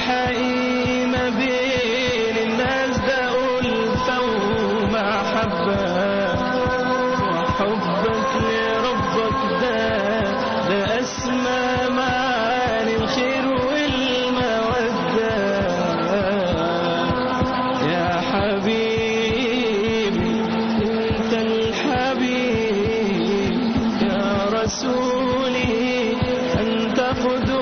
الحقيقي ما بين الناس ده ألفة ومحبة وحبك لربك ده ده أسمى معاني الخير والمودة يا حبيبي انت الحبيب يا رسولي انت قدوتي